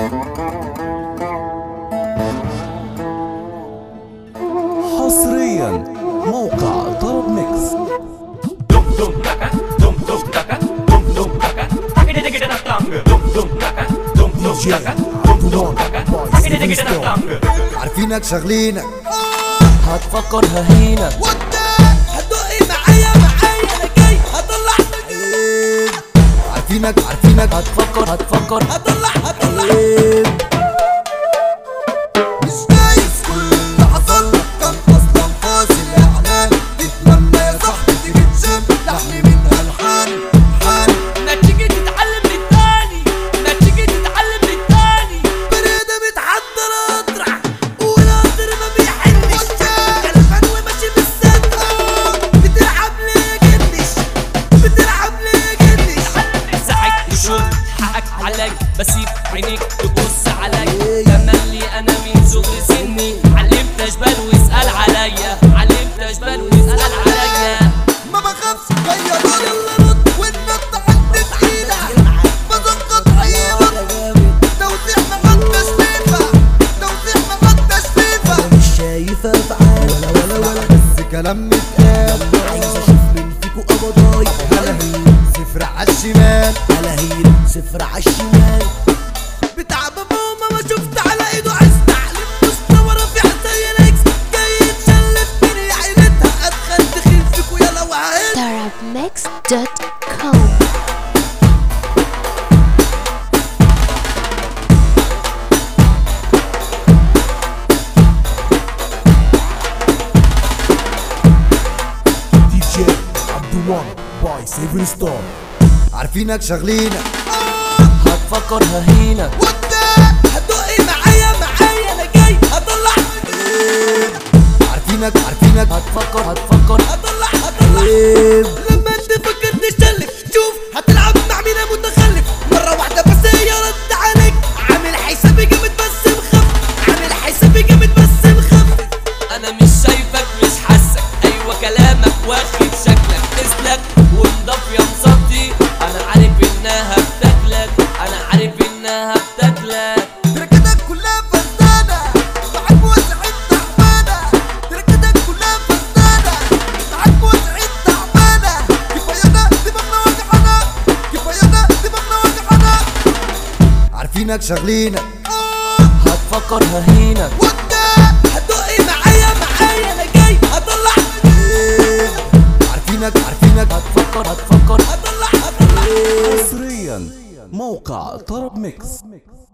حصريا موقع طرب ميكس dum dum taka dum dum taka dum dum taka takide digide na tang dum dum taka dum dum taka dum dum taka takide digide na tang عارفينك شغلينك هتفكر ههينك هتدقي معايا معايا انا جاي هطلع عارفينك عارفينك هتفكر هتفكر هطلع هطلع مش دايس كل اللي حصل كان اصلا فاصل اعلان تتمنى يا صاحبي تيجي تشم لحن منها الحان حان ما تيجي تتعلم من التاني ما تيجي تتعلم من التاني بريدة متحضر اطرح والقدر ما بيحلش كلفان وماشي بالسد بتلعب ليه جنش بتلعب ليه جنش ساعك تشوف حقك عليك بسيب عينيك تبص عليا تملي انا من صغر سني علمت اشبال واسال عليا علمت اشبال واسال عليا ما بخافش جاي يلا رد والنط عدت ايدك بزنقط عينك توزيع محدش فيفا توزيع محدش فيفا مش شايفة افعال ولا ولا ولا بس كلام متقال عايز اشوف من فيكو قبضاي هلاهي صفر عالشمال هلاهيل صفر عالشمال بتاع بابا ما شفت على ايده عايز تعلم مستوى رفيع زي الاكس جاي يتشلف من عيلتها ادخل دخيل فيكو يلا وهقل tarabmix.com دي جي عبد الوان باي سيفن ستار عارفينك شغلينك هتفكر ههينك وانت هتدقي معايا معايا انا جاي هطلع عارفينك عارفينك هتفكر هتفكر هطلع هطلع لما انت فكرت تشلف شوف هتلعب مع مين يا متخلف مرة واحدة بس هي رد عليك عامل حسابي جامد بس مخف عامل حسابي جامد بس مخف انا مش شايفك مش حاسك ايوه كلامك واخد شكلك تسلك ونضاف يا مصدي انا عارف انها بتاكلك انا عارف انها بتاكلك تركتك كلها فسدانة معاك وسعين تعبانة تركتك كلها فسدانة معاك وسعين تعبانة كفايانا دماغنا وجعنا كفايانا دماغنا وجعنا عارفينك شغلينك هتفكر ههينك وانت هتدقي معايا معايا انا جاي هطلع عارفينك عارفينك هتفكر هتفكر هطلع هطلع حصريا موقع طرب ميكس